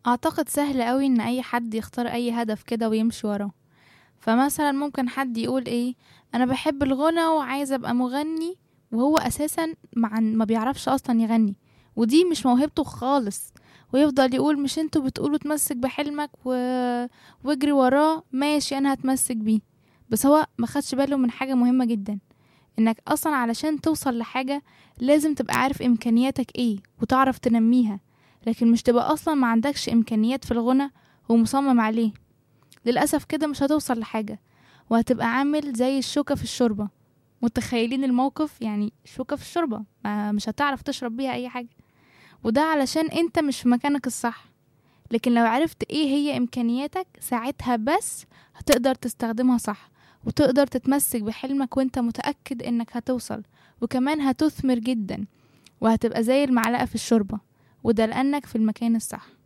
اعتقد سهل قوي ان اي حد يختار اي هدف كده ويمشي وراه فمثلا ممكن حد يقول ايه انا بحب الغنى وعايز ابقى مغني وهو اساسا مع ما بيعرفش اصلا يغني ودي مش موهبته خالص ويفضل يقول مش انتوا بتقولوا تمسك بحلمك و... واجري وراه ماشي انا هتمسك بيه بس هو ما خدش باله من حاجة مهمة جدا انك اصلا علشان توصل لحاجة لازم تبقى عارف امكانياتك ايه وتعرف تنميها لكن مش تبقى اصلا ما عندكش امكانيات في الغنى ومصمم عليه للأسف كده مش هتوصل لحاجة وهتبقى عامل زي الشوكة في الشوربة متخيلين الموقف يعني شوكة في الشوربة ما مش هتعرف تشرب بيها أي حاجة وده علشان انت مش في مكانك الصح لكن لو عرفت ايه هي امكانياتك ساعتها بس هتقدر تستخدمها صح وتقدر تتمسك بحلمك وانت متأكد انك هتوصل وكمان هتثمر جدا وهتبقى زي المعلقة في الشوربة وده لأنك في المكان الصح